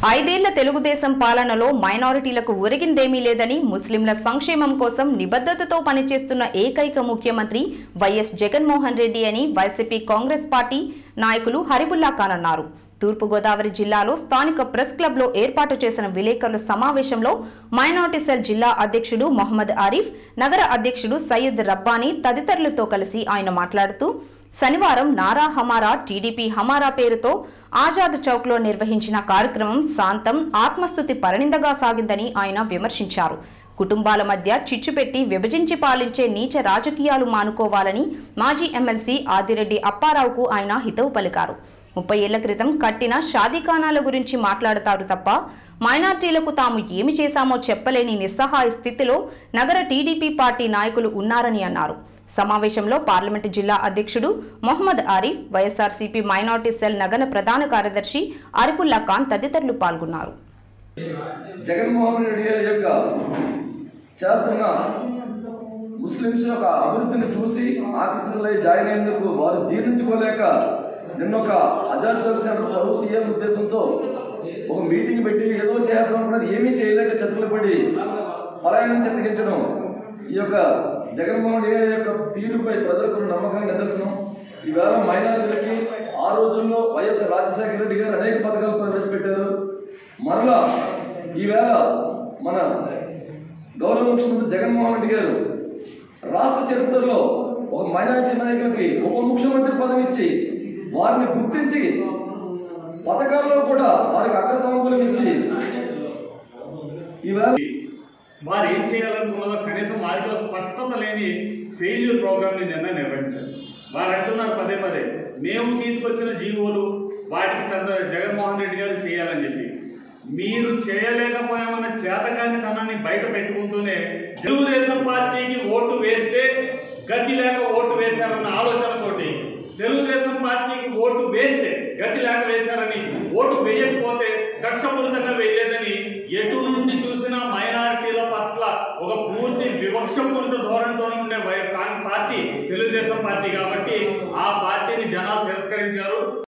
ఐదేళ్ల తెలుగుదేశం పాలనలో మైనారిటీలకు ఒరిగిందేమీ లేదని ముస్లింల సంక్షేమం కోసం నిబద్ధతతో పనిచేస్తున్న ఏకైక ముఖ్యమంత్రి వైఎస్ జగన్మోహన్ రెడ్డి అని వైసీపీ కాంగ్రెస్ పార్టీ నాయకులు హరిబుల్లా ఖాన్ అన్నారు తూర్పుగోదావరి జిల్లాలో స్థానిక ప్రెస్ క్లబ్లో ఏర్పాటు చేసిన విలేకరుల సమావేశంలో మైనార్టీ సెల్ జిల్లా అధ్యక్షుడు మొహమ్మద్ ఆరిఫ్ నగర అధ్యక్షుడు సయ్యద్ రబ్బానీ తదితరులతో కలిసి ఆయన మాట్లాడుతూ శనివారం నారా హమారా టీడీపీ హమారా పేరుతో ఆజాద్ చౌక్లో నిర్వహించిన కార్యక్రమం శాంతం ఆత్మస్థుతి పరిణిందగా సాగిందని ఆయన విమర్శించారు కుటుంబాల మధ్య చిచ్చుపెట్టి విభజించి పాలించే నీచ రాజకీయాలు మానుకోవాలని మాజీ ఎమ్మెల్సీ ఆదిరెడ్డి అప్పారావుకు ఆయన హితవు పలికారు ముప్పై ఏళ్ల క్రితం కట్టిన షాదీఖానాల గురించి మాట్లాడతారు తప్ప మైనార్టీలకు తాము ఏమి చేశామో చెప్పలేని నిస్సహాయ స్థితిలో నగర టీడీపీ పార్టీ నాయకులు ఉన్నారని అన్నారు సమావేశంలో పార్లమెంటు జిల్లా అధ్యక్షుడు మొహమ్మద్ ఆరిఫ్ వైఎస్ఆర్సీపీ మైనార్టీ సెల్ నగర ప్రధాన కార్యదర్శి అరిపుల్లా ఖాన్ తదితరులు పాల్గొన్నారు జగన్మోహన్ రెడ్డి గారి యొక్క చేస్తున్న ముస్లింస్ యొక్క అభివృద్ధిని చూసి ఆకర్షితులై జాయిన్ అయ్యేందుకు వారు జీర్ణించుకోలేక నిన్న ఒక అజాద్ చౌక్ సెంటర్ పరువు తీయాలని ఉద్దేశంతో ఒక మీటింగ్ పెట్టి ఏదో చేద్దాం అనుకున్నది ఏమీ చేయలేక చతువులు పడి పలాయనం చెత్తగించడం ఈ యొక్క జగన్మోహన్ రెడ్డి గారి యొక్క తీరుపై ప్రజలకు ఉన్న నమ్మకాన్ని నిదర్శనం ఈవేళ మైనారిటీలకి ఆ రోజుల్లో వైఎస్ రాజశేఖర రెడ్డి గారు అనేక పథకాలు ప్రవేశపెట్టారు మరలా ఈవేళ మన గౌరవ ముఖ్యమంత్రి జగన్మోహన్ రెడ్డి గారు రాష్ట్ర చరిత్రలో ఒక మైనారిటీ నాయకులకి ఉప ముఖ్యమంత్రి పదవి ఇచ్చి వారిని గుర్తించి పథకాల్లో కూడా వారికి అగ్రతమంకులు ఇచ్చి ఈవేళ వారు ఏం చేయాలనుకున్నదో కనీసం వారిలో స్పష్టత లేని ఫెయిల్యూర్ ప్రోగ్రామ్ని నిన్న నిర్వహించారు వారు అంటున్నారు పదే పదే మేము తీసుకొచ్చిన జీవోలు వాటికి చంద్ర జగన్మోహన్ రెడ్డి గారు చేయాలని చెప్పి మీరు చేయలేకపోయామన్న చేతకాని తనాన్ని బయట పెట్టుకుంటూనే తెలుగుదేశం పార్టీకి ఓటు వేస్తే గతి లేక ఓటు వేశారన్న ఆలోచనతోటి తెలుగుదేశం పార్టీకి ఓటు వేస్తే గతి లేక వేశారని ఓటు వేయకపోతే కక్షపూరితంగా వేయలేదని ఎటు నుండి చూసినా మైనారిటీల పట్ల ఒక పూర్తి వివక్షపూరిత ధోరణితో ఉండే వై- కాంగ్ పార్టీ తెలుగుదేశం పార్టీ కాబట్టి ఆ పార్టీని జనాలు తిరస్కరించారు